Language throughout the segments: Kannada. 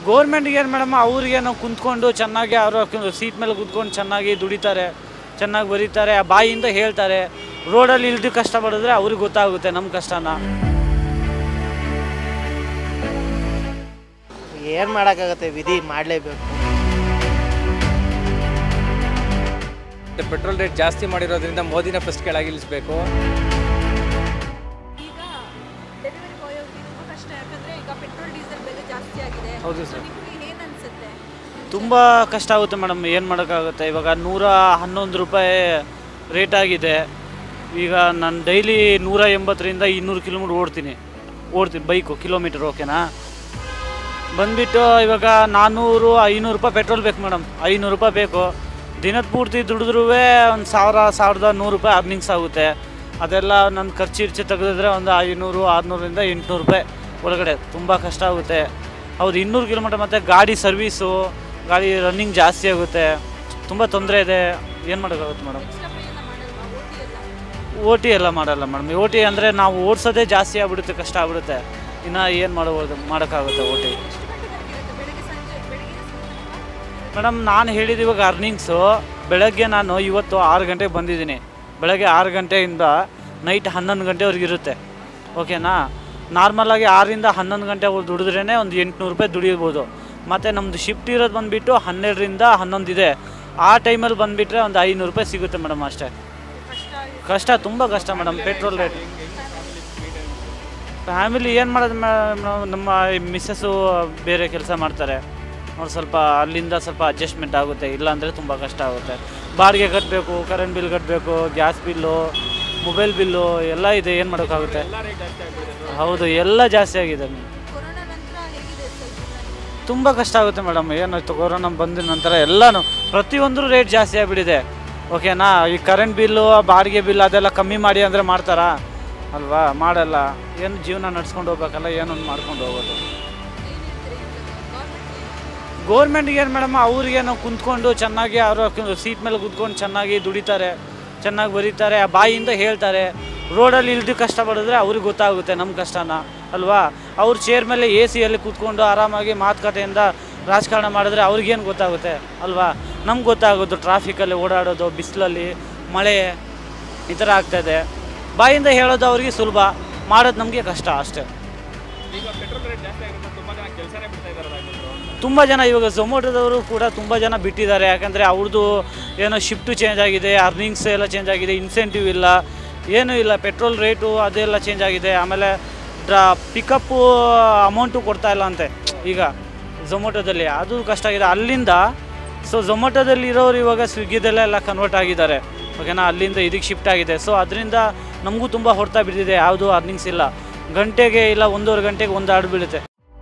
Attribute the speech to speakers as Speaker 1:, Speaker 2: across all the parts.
Speaker 1: ಗೋರ್ಮೆಂಟ್ಗೆ ಏನು ಮೇಡಮ್ ಅವ್ರಿಗೆ ನಾವು ಕುಂತ್ಕೊಂಡು ಚೆನ್ನಾಗಿ ಅವರು ಸೀಟ್ ಮೇಲೆ ಕುತ್ಕೊಂಡು ಚೆನ್ನಾಗಿ ದುಡಿತಾರೆ ಚೆನ್ನಾಗಿ ಬರೀತಾರೆ ಆ ಬಾಯಿಯಿಂದ ಹೇಳ್ತಾರೆ ರೋಡಲ್ಲಿ ಇಲ್ದು ಕಷ್ಟ ಪಡಿದ್ರೆ ಅವ್ರಿಗೆ ಗೊತ್ತಾಗುತ್ತೆ ನಮ್ಮ ಕಷ್ಟನ
Speaker 2: ಏನು ಮಾಡೋಕ್ಕಾಗತ್ತೆ ವಿಧಿ ಮಾಡಲೇಬೇಕು
Speaker 3: ಪೆಟ್ರೋಲ್ ರೇಟ್ ಜಾಸ್ತಿ ಮಾಡಿರೋದ್ರಿಂದ ಮೋದಿನ ಫಸ್ಟ್ ಕೆಳಗೆ ಇಳಿಸ್ಬೇಕು
Speaker 4: ಈಗ ಡೆಲಿವರಿ ಬಾಯ್ ಅವ್ರಿಗೆ ತುಂಬ ಕಷ್ಟ ಯಾಕಂದ್ರೆ ಈಗ ಪೆಟ್ರೋಲ್ ಡೀಸೆಲ್ ಬೆಲೆ ಜಾಸ್ತಿ ಆಗಿದೆ
Speaker 1: ಹೌದು ಸರ್
Speaker 4: ನಿಮಗೆ ಏನು ಅನ್ಸುತ್ತೆ
Speaker 1: ತುಂಬ ಕಷ್ಟ ಆಗುತ್ತೆ ಮೇಡಮ್ ಏನು ಮಾಡೋಕ್ಕಾಗುತ್ತೆ ಇವಾಗ ನೂರ ಹನ್ನೊಂದು ರೂಪಾಯಿ ರೇಟ್ ಆಗಿದೆ ಈಗ ನಾನು ಡೈಲಿ ನೂರ ಎಂಬತ್ತರಿಂದ ಇನ್ನೂರು ಕಿಲೋಮೀಟ್ರ್ ಓಡ್ತೀನಿ ಓಡ್ತೀನಿ ಬೈಕು ಕಿಲೋಮೀಟ್ರ್ ಓಕೆನಾ ಬಂದುಬಿಟ್ಟು ಇವಾಗ ನಾನ್ನೂರು ಐನೂರು ರೂಪಾಯಿ ಪೆಟ್ರೋಲ್ ಬೇಕು ಮೇಡಮ್ ಐನೂರು ರೂಪಾಯಿ ಬೇಕು ದಿನದ ಪೂರ್ತಿ ದುಡಿದ್ರೂ ಒಂದು ಸಾವಿರ ಸಾವಿರದ ನೂರು ರೂಪಾಯಿ ಅರ್ನಿಂಗ್ಸ್ ಆಗುತ್ತೆ ಅದೆಲ್ಲ ನನ್ನ ಖರ್ಚು ಇರ್ಚು ತೆಗೆದಿದ್ರೆ ಒಂದು ಐನೂರು ಆರುನೂರಿಂದ ಎಂಟುನೂರು ರೂಪಾಯಿ ಒಳಗಡೆ ತುಂಬ ಕಷ್ಟ ಆಗುತ್ತೆ ಹೌದು ಇನ್ನೂರು ಕಿಲೋಮೀಟರ್ ಮತ್ತು ಗಾಡಿ ಸರ್ವೀಸು ಗಾಡಿ ರನ್ನಿಂಗ್ ಜಾಸ್ತಿ ಆಗುತ್ತೆ ತುಂಬ ತೊಂದರೆ ಇದೆ ಏನು ಮಾಡೋಕ್ಕಾಗುತ್ತೆ ಮೇಡಮ್
Speaker 4: ಎಕ್ಸ್ಟ್ರಾ ಪೇ ಎಲ್ಲ ಮಾಡಲ್ವಾ ಓಟಿ ಎಲ್ಲ
Speaker 1: ಓ ಟಿ ಎಲ್ಲ ಮಾಡಲ್ಲ ಮೇಡಮ್ ಓ ಟಿ ಅಂದರೆ ನಾವು ಓಡಿಸೋದೇ ಜಾಸ್ತಿ ಆಗ್ಬಿಡುತ್ತೆ ಕಷ್ಟ ಆಗ್ಬಿಡುತ್ತೆ ಇನ್ನು ಏನು ಮಾಡ್ಬೋದು ಮಾಡೋಕ್ಕಾಗುತ್ತೆ ಓ ಟಿ
Speaker 4: ಎಷ್ಟು ಗಂಟೆವರೆಗೆ ಇರುತ್ತೆ ಬೆಳಗ್ಗೆ ಸಂಜೆ ಬೆಳಗ್ಗೆ ಸಂಜೆ
Speaker 1: ಮೇಡಮ್ ನಾನು ಹೇಳಿದ ಇವಾಗ ಅರ್ನಿಂಗ್ಸು ಬೆಳಗ್ಗೆ ನಾನು ಇವತ್ತು ಆರು ಗಂಟೆಗೆ ಬಂದಿದ್ದೀನಿ ಬೆಳಗ್ಗೆ ಆರು ಗಂಟೆಯಿಂದ ನೈಟ್ ಹನ್ನೊಂದು ಗಂಟೆವರೆಗೆ ಇರುತ್ತೆ ಓಕೆನಾ ನಾರ್ಮಲಾಗಿ ಆರರಿಂದ ಹನ್ನೊಂದು ಗಂಟೆವರೆಗೆ ದುಡಿದ್ರೇ ಒಂದು ಎಂಟುನೂರು ರೂಪಾಯಿ ದುಡಿಬೋದು ಮತ್ತು ನಮ್ಮದು ಶಿಫ್ಟ್ ಇರೋದು ಬಂದುಬಿಟ್ಟು ಹನ್ನೆರಡರಿಂದ ಹನ್ನೊಂದು ಇದೆ ಆ ಟೈಮಲ್ಲಿ ಬಂದುಬಿಟ್ರೆ ಒಂದು ಐನೂರು ರೂಪಾಯಿ ಸಿಗುತ್ತೆ ಮೇಡಮ್ ಅಷ್ಟೇ
Speaker 4: ಕಷ್ಟ ಆಗಿದೆ
Speaker 1: ಕಷ್ಟ ತುಂಬ ಕಷ್ಟ ಮೇಡಮ್ ಪೆಟ್ರೋಲ್ ರೇಟ್ ಫ್ಯಾಮಿಲಿ ಏನು ಮಾಡೋದು ಮೇಡಮ್ ನಮ್ಮ ಮಿಸ್ಸಸ್ಸು ಬೇರೆ ಕೆಲಸ ಮಾಡ್ತಾರೆ ಅವ್ರು ಸ್ವಲ್ಪ ಅಲ್ಲಿಂದ ಸ್ವಲ್ಪ ಅಡ್ಜಸ್ಟ್ಮೆಂಟ್ ಆಗುತ್ತೆ ಇಲ್ಲಾಂದರೆ ತುಂಬ ಕಷ್ಟ ಆಗುತ್ತೆ ಬಾಡಿಗೆ ಕಟ್ಟಬೇಕು ಕರೆಂಟ್ ಬಿಲ್ ಕಟ್ಟಬೇಕು ಗ್ಯಾಸ್ ಬಿಲ್ಲು ಮೊಬೈಲ್ ಬಿಲ್ಲು ಎಲ್ಲ ಇದೆ ಏನು ಮಾಡೋಕ್ಕಾಗುತ್ತೆ ಹೌದು ಎಲ್ಲ ಜಾಸ್ತಿ ಆಗಿದೆ
Speaker 4: ಕೊರೋನಾ ನಂತರ ಹೇಗಿದೆ ಸರ್ ಜೀವನ
Speaker 1: ತುಂಬ ಕಷ್ಟ ಆಗುತ್ತೆ ಮೇಡಮ್ ಏನಾಯ್ತು ಕೊರೋನಾ ಬಂದ ನಂತರ ಎಲ್ಲನೂ ಪ್ರತಿಯೊಂದು ರೇಟ್ ಜಾಸ್ತಿ ಆಗಿಬಿಟ್ಟಿದೆ ಓಕೆನಾ ಈ ಕರೆಂಟ್ ಬಿಲ್ಲು ಬಾಡಿಗೆ ಬಿಲ್ ಅದೆಲ್ಲ ಕಮ್ಮಿ ಮಾಡಿ ಅಂದರೆ ಮಾಡ್ತಾರಾ ಅಲ್ವಾ ಮಾಡಲ್ಲ ಏನು ಜೀವನ ನಡ್ಸ್ಕೊಂಡು ಹೋಗ್ಬೇಕಲ್ಲ ಏನೊಂದು ಮಾಡ್ಕೊಂಡು ಹೋಗೋದು ಗೋರ್ಮೆಂಟ್ಗೆ ಏನು ಮೇಡಮ್ ಅವ್ರಿಗೆ ನಾವು ಕುಂತ್ಕೊಂಡು ಚೆನ್ನಾಗಿ ಅವರು ಸೀಟ್ ಮೇಲೆ ಕುತ್ಕೊಂಡು ಚೆನ್ನಾಗಿ ದುಡಿತಾರೆ ಚೆನ್ನಾಗಿ ಬರೀತಾರೆ ಆ ಬಾಯಿಯಿಂದ ಹೇಳ್ತಾರೆ ರೋಡಲ್ಲಿ ಇಲ್ದು ಕಷ್ಟ ಪಡಿದ್ರೆ ಅವ್ರಿಗೆ ಗೊತ್ತಾಗುತ್ತೆ ನಮ್ಮ ಕಷ್ಟನ ಅಲ್ವಾ ಅವ್ರ ಚೇರ್ ಮೇಲೆ ಎ ಸಿಯಲ್ಲಿ ಕೂತ್ಕೊಂಡು ಆರಾಮಾಗಿ ಮಾತುಕತೆಯಿಂದ ರಾಜಕಾರಣ ಮಾಡಿದ್ರೆ ಅವ್ರಿಗೇನು ಗೊತ್ತಾಗುತ್ತೆ ಅಲ್ವಾ ನಮ್ಗೆ ಗೊತ್ತಾಗೋದು ಟ್ರಾಫಿಕಲ್ಲಿ ಓಡಾಡೋದು ಬಿಸಿಲಲ್ಲಿ ಮಳೆ ಈ ಥರ ಆಗ್ತಾಯಿದೆ ಬಾಯಿಂದ ಹೇಳೋದು ಅವ್ರಿಗೆ ಸುಲಭ ಮಾಡೋದು ನಮಗೆ ಕಷ್ಟ ಅಷ್ಟೇ
Speaker 3: ಈಗ ಪೆಟ್ರೋಲ್ ರೇಟ್ ಜಾಸ್ತಿ ಆಗಿರೋದ್ರಿಂದ ತುಂಬ ಜನ ಕೆಲಸನೇ ಬಿಡ್ತಾ ಇದ್ದಾರೆ
Speaker 1: ತುಂಬ ಜನ ಇವಾಗ ಝೊಮೊಟೊದವರು ಕೂಡ ತುಂಬ ಜನ ಬಿಟ್ಟಿದ್ದಾರೆ ಯಾಕಂದರೆ ಅವ್ರದ್ದು ಏನೋ ಶಿಫ್ಟು ಚೇಂಜ್ ಆಗಿದೆ ಅರ್ನಿಂಗ್ಸ್ ಎಲ್ಲ ಚೇಂಜ್ ಆಗಿದೆ ಇನ್ಸೆಂಟಿವ್ ಇಲ್ಲ ಏನೂ ಇಲ್ಲ ಪೆಟ್ರೋಲ್ ರೇಟು ಅದೆಲ್ಲ ಚೇಂಜ್ ಆಗಿದೆ ಆಮೇಲೆ ಡ್ರಾ ಪಿಕಪ್ಪು ಅಮೌಂಟು ಕೊಡ್ತಾ ಇಲ್ಲ ಅಂತೆ ಈಗ ಝೊಮೊಟೊದಲ್ಲಿ ಅದು ಕಷ್ಟ ಆಗಿದೆ ಅಲ್ಲಿಂದ ಸೊ ಝೊಮೊಟೊದಲ್ಲಿ ಇರೋರು ಇವಾಗ ಸ್ವಿಗ್ಗಿದಲ್ಲೆಲ್ಲ ಕನ್ವರ್ಟ್ ಆಗಿದ್ದಾರೆ ಓಕೆನಾ ಅಲ್ಲಿಂದ ಇದಕ್ಕೆ ಶಿಫ್ಟ್ ಆಗಿದೆ ಸೊ ಅದರಿಂದ ನಮಗೂ ತುಂಬ ಹೊಡ್ತಾ ಬಿದ್ದಿದೆ ಯಾವುದೂ ಅರ್ನಿಂಗ್ಸ್ ಇಲ್ಲ ಗಂಟೆಗೆ ಇಲ್ಲ ಒಂದೂವರೆ ಗಂಟೆಗೆ ಒಂದು ಆಡು ಬೀಳುತ್ತೆ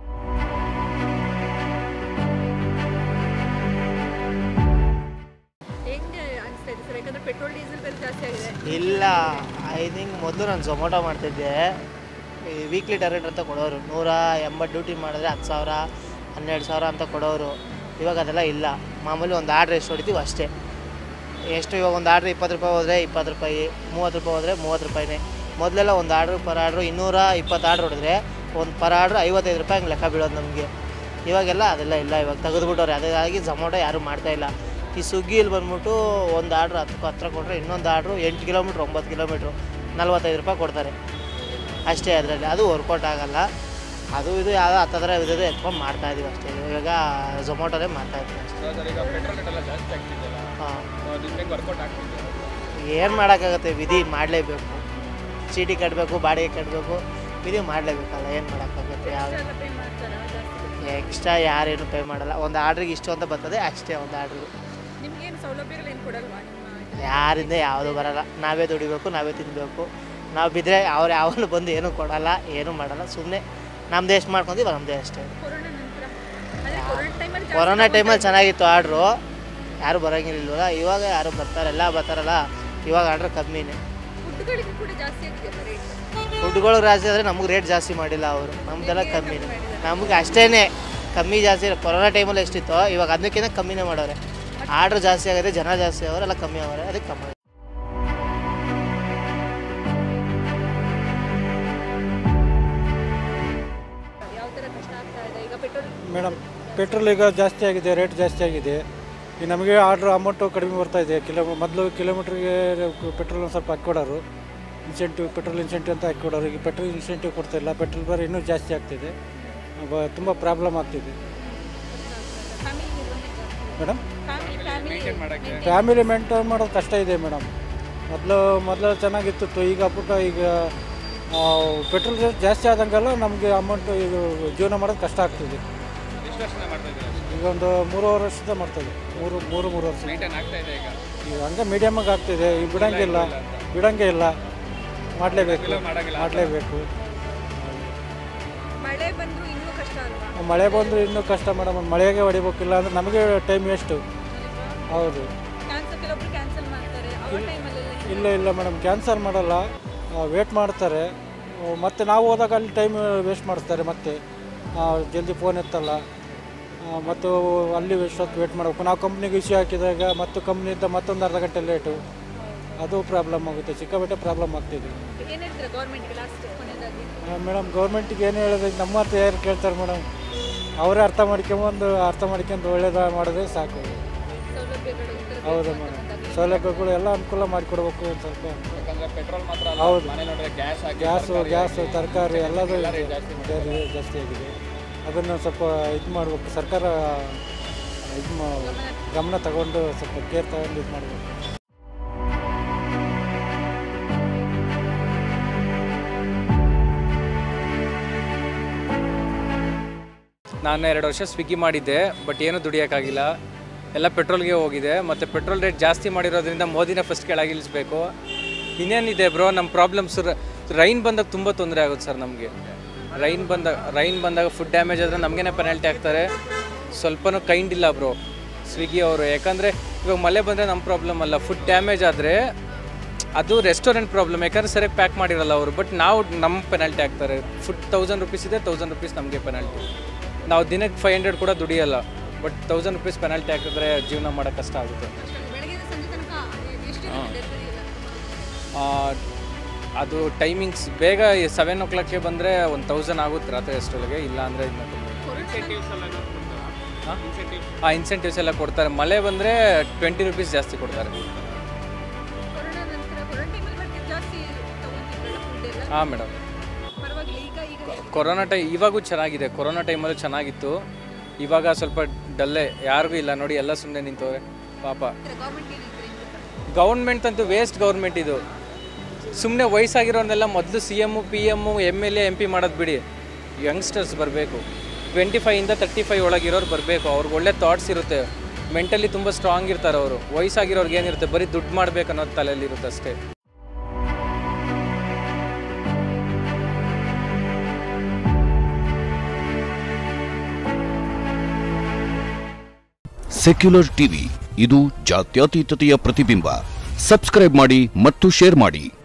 Speaker 4: ಹೆಂಗೆ ಅನಿಸ್ತಾ ಇದೆ ಸರ್ ಯಾಕಂದ್ರೆ ಪೆಟ್ರೋಲ್ ಡೀಸೆಲ್ ಬೆಲೆ ಜಾಸ್ತಿ ಆಗಿದೆ
Speaker 2: ಇಲ್ಲ ಐ ಥಿಂಕ್ ಮೊದಲು ನಾನು ಝೊಮೊಟೊ ಮಾಡ್ತಿದ್ದೆ ವೀಕ್ಲಿ ಟಾರ್ಗೆಟ್ ಅಂತ ಕೊಡೋರು ನೂರ ಎಂಬತ್ತು ಡ್ಯೂಟಿ ಮಾಡಿದ್ರೆ ಹತ್ತು ಸಾವಿರ ಹನ್ನೆರಡು ಸಾವಿರ ಅಂತ ಕೊಡೋರು ಇವಾಗ ಅದೆಲ್ಲ ಇಲ್ಲ ಮಾಮೂಲಿ ಒಂದು ಆರ್ಡ್ರ್ ಎಷ್ಟು ಹೊಡಿತೀವಿ ಅಷ್ಟೇ ಎಷ್ಟು ಇವಾಗ ಒಂದು ಆರ್ಡ್ರ್ ಇಪ್ಪತ್ತು ರೂಪಾಯಿ ಹೋದರೆ ಇಪ್ಪತ್ತು ರೂಪಾಯಿ ಮೂವತ್ತು ರೂಪಾಯಿ ಹೋದರೆ ಮೂವತ್ತು ರೂಪಾಯಿನೇ ಮೊದಲೆಲ್ಲ ಒಂದು ಆರ್ಡ್ರ್ ಪರ್ ಆರ್ಡ್ರು ಇನ್ನೂರ ಇಪ್ಪತ್ತು ಆರ್ಡ್ರ್ ಹೊಡೆದ್ರೆ ಒಂದು ಪರ್ ಆರ್ಡ್ರ್ ಐವತ್ತೈದು ರೂಪಾಯಿ ಹಂಗೆ ಲೆಕ್ಕ ಬೀಳೋದು ನಮಗೆ ಇವಾಗೆಲ್ಲ ಅದೆಲ್ಲ ಇಲ್ಲ ಇವಾಗ ತೆಗೆದುಬಿಟ್ಟವ್ರೆ ಅದಕ್ಕಾಗಿ ಝೊಮೊಟೊ ಯಾರೂ ಮಾಡ್ತಾಯಿಲ್ಲ ಈ ಸ್ವಿಗ್ಗಿಲಿ ಬಂದ್ಬಿಟ್ಟು ಒಂದು ಆರ್ಡ್ರ್ ಹತ್ತು ಹತ್ರ ಕೊಟ್ಟರೆ ಇನ್ನೊಂದು ಆರ್ಡ್ರು ಎಂಟು ಕಿಲೋಮೀಟ್ರ್ ಒಂಬತ್ತು ಕಿಲೋಮೀಟ್ರು ನಲ್ವತ್ತೈದು ರೂಪಾಯಿ ಕೊಡ್ತಾರೆ ಅಷ್ಟೇ ಅದರಲ್ಲಿ ಅದು ವರ್ಕೌಟ್ ಆಗಲ್ಲ ಅದು ಇದು ಯಾವುದೋ ಹತ್ತದ್ರ ಇದು ಎತ್ಕೊಂಡು ಮಾಡ್ತಾಯಿದ್ದೀವಿ ಅಷ್ಟೇ ಇವಾಗ ಝೊಮೊಟೊನೇ ಮಾಡ್ತಾಯಿದ್ದೀವಿ ಅಷ್ಟೇ
Speaker 3: ಸರ್ ಈಗ ಪೆಟ್ರೋಲ್ ರೇಟ್ ಎಲ್ಲ ಜಾಸ್ತಿ ಆಗ್ತಿದೆಯಲ್ಲ
Speaker 2: ಹಾಂ
Speaker 3: ಅದು ಹೆಂಗೆ ವರ್ಕೌಟ್ ಆಗ್ತಿದೆ
Speaker 2: ಏನು ಮಾಡೋಕ್ಕಾಗುತ್ತೆ ವಿಧಿ ಮಾಡಲೇಬೇಕು ಚೀಟಿ ಕಟ್ಟಬೇಕು ಬಾಡಿಗೆ ಕಟ್ಟಬೇಕು ವಿಧಿ ಮಾಡಲೇಬೇಕಲ್ಲ ಏನು ಮಾಡೋಕ್ಕಾಗುತ್ತೆ ಯಾವ
Speaker 4: ಎಲ್ಲ ಪೇ ಮಾಡ್ತಾರಾ ಜಾಸ್ತಿ
Speaker 2: ಎಕ್ಸ್ಟ್ರಾ ಯಾರೇನು ಪೇ ಮಾಡಲ್ಲ ಒಂದು ಆರ್ಡ್ರಿಗೆ ಇಷ್ಟು ಅಂತ ಬರ್ತದೆ ಅಷ್ಟೇ ಒಂದು ಆರ್ಡ್ರಿಗೆ
Speaker 4: ನಿಮ್ಗೇನು ಸೌಲಭ್ಯಗಳೇನು ಕೊಡಲ್ವಾ ನಿಮ್ಮ
Speaker 2: ಯಾರಿಂದ ಯಾವುದು ಬರಲ್ಲ ನಾವೇ ದುಡಿಬೇಕು ನಾವೇ ತಿನ್ನಬೇಕು ನಾವು ಬಿದ್ದರೆ ಅವ್ರು ಯಾವನು ಬಂದು ಏನೂ ಕೊಡಲ್ಲ ಏನೂ ಮಾಡಲ್ಲ ಸುಮ್ಮನೆ ನಮ್ದು ಎಷ್ಟು ಮಾಡ್ಕೊಂತೀವಿ ನಮ್ಮದೇ ಅಷ್ಟೇ
Speaker 4: ಕೊರೋನಾ ನಂತರ ಅಂದರೆ ಕೊರೋನಾ ಟೈಮಲ್ಲಿ
Speaker 2: ಕೊರೋನಾ ಟೈಮಲ್ಲಿ ಚೆನ್ನಾಗಿತ್ತು ಆರ್ಡ್ರು ಯಾರು ಬರೋಂಗಿಲ್ವಲ್ಲ ಇವಾಗ ಯಾರು ಬರ್ತಾರೆ ಎಲ್ಲ ಬರ್ತಾರಲ್ಲ ಇವಾಗ ಆರ್ಡ್ರ್ ಕಮ್ಮಿನೇ
Speaker 4: ಫುಡ್ಗಳಿಗೆ ಕೂಡ ಜಾಸ್ತಿ ಆಗಿದೆಯಲ್ಲ ರೇಟ್
Speaker 2: ಫುಡ್ಗಳು ಜಾಸ್ತಿ ಆದರೆ ನಮಗೆ ರೇಟ್ ಜಾಸ್ತಿ ಮಾಡಿಲ್ಲ ಅವರು ನಮ್ದೆಲ್ಲ ಕಮ್ಮಿನೇ ನಮಗೆ ಅಷ್ಟೇ ಕಮ್ಮಿ ಜಾಸ್ತಿ ಕೊರೋನಾ ಟೈಮಲ್ಲಿ ಎಷ್ಟಿತ್ತೋ ಇವಾಗ ಅದಕ್ಕಿಂತ ಕಮ್ಮಿನೇ ಮಾಡೋರೆ ಆರ್ಡ್ರ್ ಜಾಸ್ತಿ ಆಗಿದೆ ಜನ ಜಾಸ್ತಿ ಅವರೆ ಎಲ್ಲ ಕಮ್ಮಿ ಅವರೆ ಅದಕ್ಕೆ ಕಮ್ಮಿ
Speaker 4: ಯಾವ ಥರ ಕಷ್ಟ ಆಗ್ತಾ ಇದೆ ಈಗ ಪೆಟ್ರೋಲ್
Speaker 5: ಮೇಡಮ್ ಪೆಟ್ರೋಲ್ ಈಗ ಜಾಸ್ತಿ ಆಗಿದೆ ರೇಟ್ ಜಾಸ್ತಿ ಆಗಿದೆ ಈಗ ನಮಗೆ ಆರ್ಡ್ರ್ ಅಮೌಂಟು ಕಡಿಮೆ ಬರ್ತಾ ಇದೆ ಕಿಲೋ ಮೊದಲು ಕಿಲೋಮೀಟ್ರಿಗೆ ಪೆಟ್ರೋಲ್ ಒಂದು ಸ್ವಲ್ಪ ಹಾಕ್ಕೊಡೋರು ಇನ್ಸೆಂಟಿವ್ ಪೆಟ್ರೋಲ್ ಇನ್ಸೆಂಟಿವ್ ಅಂತ ಹಾಕ್ಕೊಡೋರು ಈಗ ಪೆಟ್ರೋಲ್ ಇನ್ಸೆಂಟಿವ್ ಕೊಡ್ತಾ ಇಲ್ಲ ಪೆಟ್ರೋಲ್ ಬೇರೆ ಇನ್ನೂ ಜಾಸ್ತಿ ಆಗ್ತಿದೆ ಬ- ತುಂಬ ಪ್ರಾಬ್ಲಮ್ ಆಗ್ತಿದೆ
Speaker 4: family
Speaker 5: madam
Speaker 4: family family
Speaker 3: maintain ಮಾಡೋಕ್ಕೆ
Speaker 5: ಫ್ಯಾಮಿಲಿ ಮೇಂಟೈನ್ ಮಾಡೋದು ಕಷ್ಟ ಇದೆ ಮೇಡಮ್ ಮೊದಲು ಮೊದಲು ಚೆನ್ನಾಗಿತ್ತು ಈಗ ಬಿಟ್ಟು ಈಗ ಪೆಟ್ರೋಲ್ ರೇಟ್ ಜಾಸ್ತಿ ಆದಂಗೆಲ್ಲ ನಮಗೆ ಅಮೌಂಟು ಇದು ಜೀವನ ಮಾಡೋದು ಕಷ್ಟ ಆಗ್ತಿದೆ
Speaker 3: ಎಷ್ಟು ವರ್ಷದಿಂದ ಮಾಡ್ತಾ ಇದ್ದೀರಾ
Speaker 5: ಈಗ ಒಂದು ಮೂರುವರೆ ವರ್ಷದಿಂದ ಮಾಡ್ತದೆ ಮೂರು ಮೂರು ಮೂರು ವರ್ಷ
Speaker 3: ಮೇಂಟೈನ್ ಆಗ್ತಾ ಇದೆ ಈಗ
Speaker 5: ಈಗ ಹಂಗೆ ಮೀಡಿಯಮ್ಮಾಗಿ ಆಗ್ತಿದೆ ಈಗ ಬಿಡಂಗಿಲ್ಲ ಬಿಡಂಗೆ ಇಲ್ಲ ಮಾಡಲೇಬೇಕು
Speaker 3: ಮಾಡಂಗಿಲ್ಲ.
Speaker 5: ಮಾಡಲೇಬೇಕು
Speaker 4: ಮಳೆ ಬಂದ್ರು ಇನ್ನೂ ಕಷ್ಟ ಅಲ್ವಾ
Speaker 5: ಮಳೆ ಬಂದರೆ ಇನ್ನೂ ಕಷ್ಟ ಮೇಡಮ್ ಮಳೆಗೆ ಹೊಡಿಬೇಕಿಲ್ಲ ಅಂದ್ರೆ ನಮಗೆ ಟೈಮ್ ವೇಸ್ಟು ಹೌದು
Speaker 4: ಕ್ಯಾನ್ಸಲ್ ಕೆಲವೊಬ್ರು ಕ್ಯಾನ್ಸಲ್ ಮಾಡ್ತಾರೆ ಅವ್ರ ಟೈಮಲ್ಲೆಲ್ಲ
Speaker 5: ಇಲ್ಲ ಇಲ್ಲ ಮೇಡಮ್ ಕ್ಯಾನ್ಸಲ್ ಮಾಡಲ್ಲ ವೇಟ್ ಮಾಡ್ತಾರೆ ಆ, ಮತ್ತೆ ನಾವು ಹೋದಾಗ ಅಲ್ಲಿ ಟೈಮ್ ವೇಸ್ಟ್ ಮಾಡಿಸ್ತಾರೆ ಮತ್ತೆ ಆ, ಜಲ್ದಿ ಫೋನ್ ಎತ್ತಲ್ಲ ಆ, ಮತ್ತು ಅಲ್ಲಿ ಎಷ್ಟೊತ್ತು ವೇಟ್ ಮಾಡಬೇಕು ನಾವು ಕಂಪ್ನಿಗೆ ಇಶ್ಯೂ ಹಾಕಿದಾಗ ಮತ್ತು ಕಂಪ್ನಿಯಿಂದ ಮತ್ತೊಂದು ಅರ್ಧ ಗಂಟೆ ಲೇಟು ಅದು ಪ್ರಾಬ್ಲಮ್ ಆಗುತ್ತೆ ಸಿಕ್ಕಾಪಟ್ಟೆ ಪ್ರಾಬ್ಲಮ್ ಆಗ್ತಿದೆ
Speaker 4: ಏನ್ ಹೇಳ್ತೀರಾ ಗೌರ್ಮೆಂಟ್ಗೆ ಲಾಸ್ಟ್ ಕೊನೆಯದಾಗಿ
Speaker 5: ಮೇಡಮ್ ಗೌರ್ಮೆಂಟಿಗೆ ಏನು ಹೇಳೋದು ನಮ್ಮ ಹತ್ರ ಯಾರು ಕೇಳ್ತಾರೆ ಮೇಡಮ್ ಅವರೇ ಅರ್ಥ ಮಾಡ್ಕೊಂಬಂದು ಅರ್ಥ ಮಾಡ್ಕೊಂಡು ಒಳ್ಳೇದು ಮಾಡಿದ್ರೆ ಸಾಕು
Speaker 4: ಸೌಲಭ್ಯಗಳು ಈ ಥರ
Speaker 5: ಹೌದು ಮೇಡಮ್ ಸೌಲಭ್ಯಗಳು ಎಲ್ಲ ಅನುಕೂಲ ಮಾಡಿಕೊಡ್ಬೇಕು ಒಂದು ಸ್ವಲ್ಪ
Speaker 3: ಯಾಕಂದ್ರೆ ಪೆಟ್ರೋಲ್ ಮಾತ್ರ ಅಲ್ಲ
Speaker 5: ಹೌದು.
Speaker 3: ಮನೆ ನೋಡಿದ್ರೆ ಗ್ಯಾಸ್ ಆಗಿ
Speaker 5: ಗ್ಯಾಸು ಗ್ಯಾಸು ತರಕಾರಿ ಎಲ್ಲದೂ
Speaker 3: ಎಲ್ಲ
Speaker 5: ಇದೆ.
Speaker 3: ರೇಟ್ ಜಾಸ್ತಿ
Speaker 5: ಇದೆ, ರೇಟ್ ಜಾಸ್ತಿ ಆಗಿದೆ ಅದನ್ನು ಸ್ವಲ್ಪ ಇದು ಮಾಡಬೇಕು ಸರ್ಕಾರ ಇದು ಮಾ ಗಮನ ತಗೊಂಡು ಸ್ವಲ್ಪ ಕೇರ್ ತಗೊಂಡು ಇದು ಮಾಡಬೇಕು
Speaker 6: ನಾನು ಎರಡು ವರ್ಷ ಸ್ವಿಗ್ಗಿ ಮಾಡಿದ್ದೆ ಬಟ್ ಏನೂ ದುಡಿಯೋಕ್ಕಾಗಿಲ್ಲ ಎಲ್ಲ ಪೆಟ್ರೋಲ್ಗೆ ಹೋಗಿದೆ ಮತ್ತು ಪೆಟ್ರೋಲ್ ರೇಟ್ ಜಾಸ್ತಿ ಮಾಡಿರೋದ್ರಿಂದ ಮೋದಿನ ಫಸ್ಟ್ ಕೆಳಗಿಳಿಸ್ಬೇಕು ಇನ್ನೇನಿದೆ ಬ್ರೋ ನಮ್ಮ ಪ್ರಾಬ್ಲಮ್ಸ್ ರೈನ್ ಬಂದಾಗ ತುಂಬ ತೊಂದರೆ ಆಗುತ್ತೆ ಸರ್ ನಮಗೆ ರೈನ್ ಬಂದಾಗ ರೈನ್ ಬಂದಾಗ ಫುಡ್ ಡ್ಯಾಮೇಜ್ ಆದರೆ ನಮಗೇನೆ ಪೆನಾಲ್ಟಿ ಹಾಕ್ತಾರೆ ಸ್ವಲ್ಪನೂ ಕೈಂಡ್ ಇಲ್ಲ ಬ್ರೋ ಸ್ವಿಗ್ಗಿ ಅವರು ಯಾಕಂದರೆ ಇವಾಗ ಮಳೆ ಬಂದರೆ ನಮ್ಮ ಪ್ರಾಬ್ಲಮ್ ಅಲ್ಲ ಫುಡ್ ಡ್ಯಾಮೇಜ್ ಆದರೆ ಅದು ರೆಸ್ಟೋರೆಂಟ್ ಪ್ರಾಬ್ಲಮ್ ಯಾಕಂದರೆ ಸರಿಯಾಗಿ ಪ್ಯಾಕ್ ಮಾಡಿರಲ್ಲ ಅವರು ಬಟ್ ನಾವು ನಮ್ಮ ಪೆನಾಲ್ಟಿ ಹಾಕ್ತಾರೆ ಫುಡ್ ತೌಸಂಡ್ ರುಪೀಸ್ ಇದೆ ತೌಸಂಡ್ ರುಪೀಸ್ ನಮಗೆ ಪೆನಾಲ್ಟಿ ನಾವು ದಿನಕ್ಕೆ ಫೈವ್ ಹಂಡ್ರೆಡ್ ಕೂಡ ದುಡಿಯಲ್ಲ ಬಟ್ ತೌಸಂಡ್ ರುಪೀಸ್ ಪೆನಾಲ್ಟಿ ಹಾಕಿದ್ರೆ ಜೀವನ ಮಾಡೋಕ್ಕೆ ಕಷ್ಟ ಆಗುತ್ತೆ
Speaker 4: ಬೆಳಗ್ಗೆ ಸಂಜೆ ತನಕ ಎಷ್ಟು ಡೆಲಿವರಿ ಇಲ್ಲ
Speaker 6: ಆ, ಅದು ಟೈಮಿಂಗ್ಸ್ ಬೇಗ ಸೆವೆನ್ ಓ ಕ್ಲಾಕ್ಗೆ ಬಂದರೆ ಒಂದು ತೌಸಂಡ್ ಆಗುತ್ತೆ ರಾತ್ರಿ ಅಷ್ಟರೊಳಗೆ ಇಲ್ಲ ಅಂದರೆ ಇನ್ನು
Speaker 3: ಇನ್ಸೆಂಟಿವ್ಸ್ ಎಲ್ಲ ಏನಾದ್ರು ಕೊಡ್ತಾರಾ ಇನ್ಸೆಂಟಿವ್
Speaker 6: ಆ ಇನ್ಸೆಂಟಿವ್ಸ್ ಎಲ್ಲ ಕೊಡ್ತಾರೆ ಮಳೆ ಬಂದರೆ ಟ್ವೆಂಟಿ ರುಪೀಸ್ ಜಾಸ್ತಿ ಕೊಡ್ತಾರೆ
Speaker 4: ಕೊರೋನಾ ನಂತರ ಕೊರೋನಾ ಟೈಮಲ್ಲಿ ಮತ್ತೆ ಜಾಸ್ತಿ ತಗೊಂತಿದ್ರಲ್ಲ ಫುಡ್ ಎಲ್ಲ
Speaker 6: ಹಾಂ ಮೇಡಮ್
Speaker 4: ಪರವಾಗಿಲ್ಲ ಈಗ ಈಗ ಹೇಗೆ?
Speaker 6: ಕೊರೋನಾ ಟೈ ಇವಾಗೂ ಚೆನ್ನಾಗಿದೆ ಕೊರೋನಾ ಟೈಮಲ್ಲೂ ಚೆನ್ನಾಗಿತ್ತು ಇವಾಗ ಸ್ವಲ್ಪ ಡಲ್ಲೇ ಯಾರಿಗೂ ಇಲ್ಲ ನೋಡಿ ಎಲ್ಲ ಸುಮ್ಮನೆ ನಿಂತವ್ರೆ ಪಾಪ
Speaker 4: ಗೌರ್ಮೆಂಟ್ ಏನಿದ್ರೆ
Speaker 6: ಗೌರ್ಮೆಂಟ್ ಅಂತೂ ವೇಸ್ಟ್ ಗೌರ್ಮೆಂಟ್ ಇದು ಸುಮ್ಮನೆ ವಯಸ್ಸಾಗಿರೋರ್ನೆಲ್ಲ ಮೊದಲು C M P M M L A M P ಮಾಡೋದು ಬಿಡಿ ಯಂಗ್ಸ್ಟರ್ಸ್ ಬರಬೇಕು ಟ್ವೆಂಟಿ ಫೈವಿಂದ ತರ್ಟಿ ಫೈವ್ ಒಳಗಿರೋರು ಬರಬೇಕು ಅವ್ರಿಗೆ ಒಳ್ಳೆ ಥಾಟ್ಸ್ ಇರುತ್ತೆ ಮೆಂಟಲಿ ತುಂಬ ಸ್ಟ್ರಾಂಗ್ ಇರ್ತಾರೆ ಅವರು ವಯಸ್ಸಾಗಿರೋರ್ಗೆ ಏನಿರುತ್ತೆ ಬರೀ ದುಡ್ಡು ಮಾಡ್ಬೇಕು ಅನ್ನೋದು ತಲೆಯಲ್ಲಿ ಇರುತ್ತೆ ಅಷ್ಟೇ
Speaker 7: ಸೆಕ್ಯುಲರ್ ಟಿವಿ ಇದು ಜಾತ್ಯತೀತತೆಯ ಪ್ರತಿಬಿಂಬ ಸಬ್ಸ್ಕ್ರೈಬ್ ಮಾಡಿ ಮತ್ತು ಶೇರ್ ಮಾಡಿ